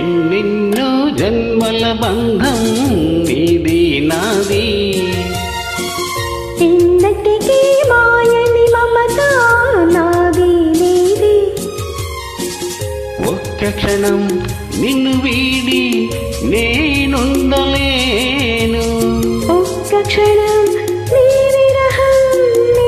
ఎన్నెన్నో జన్మల బంధం నీది నాది ఎన్నటికీ మాయని మమత నాది నీది ఒక్క క్షణం నిన్ను వీడి నేనుండలేను ఒక్క క్షణం నీ విరహం నీ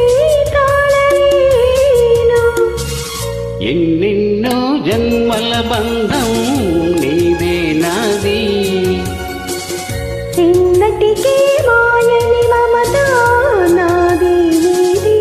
తాళలేను ఎన్నెన్నో జన్మల బంధం నీదే నాది ఎన్నటికీ మాయని మమత నాది నీది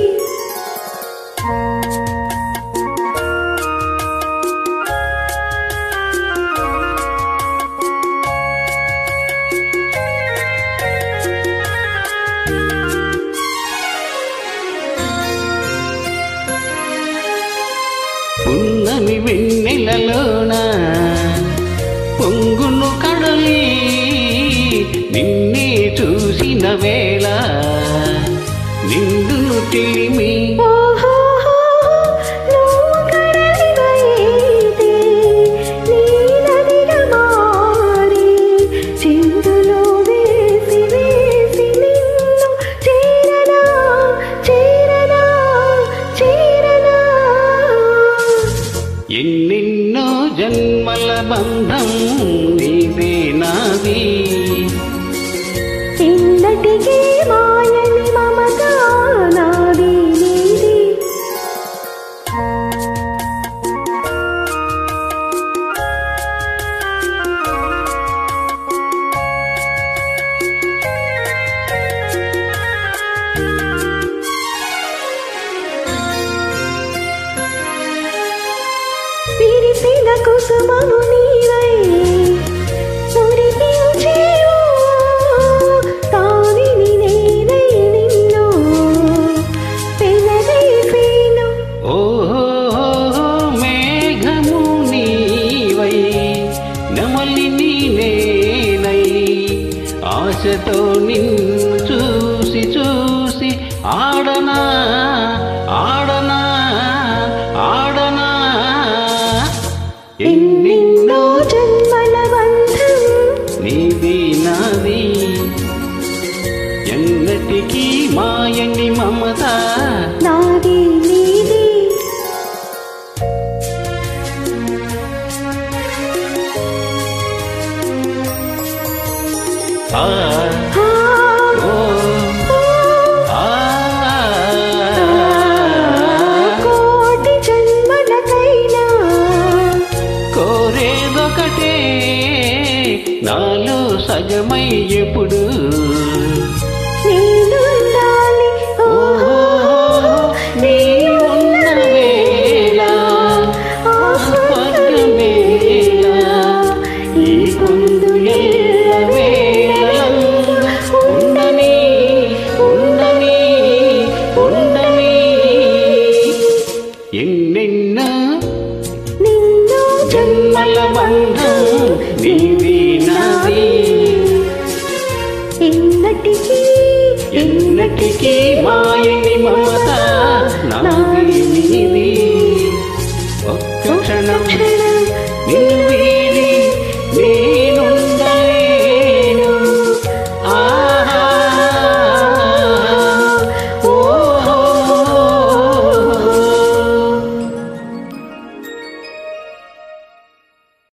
ఉన్నని వెన్నెలలోన పొంగును కడలి నిన్నే చూసిన వేళ నిండును తెలిమి ఓహోహో, నువ్వు కడలివైతే నీ నదిగా మారి చిందులో వేసి వేసి నిన్ను చేరనా చేరనా చేరనా ఎన్నెన్నో జన్మల బంధం నీదే నాది ఎన్నటికీ మాయని మమత నాది నీది విరిసిన కుసుమము నీవై మురిపించేవు కావిని నేనై నిన్ను పెనవేసేను ఓ మేఘము నీవై నమలిని నేనై ఆశతో నిన్ను చూసి చూసి ఆడనా ఆడనా ఆడనా ఎన్నెన్నో జన్మల బంధం నీది నాది ఎన్నటికీ మాయని మమత నాది నీది ఆ ఆ, ఓ ఆ, ఆ కోటి జన్మలకైనా కోరేదొకటే నాలో సగమై ఎప్పుడు నేనుండాలి ఓహో నీ ఉన్న వేళ ఆ స్వర్గమేళ ఈ పొందు ఎల్ల వేళలందు ఉండని ఉండని ఉండని ఎన్నెన్నో నిన్ను జన్మల బంధం నీది నాది ఎన్నటికీ ఎన్నటికీ మాయని మమత నాది నీది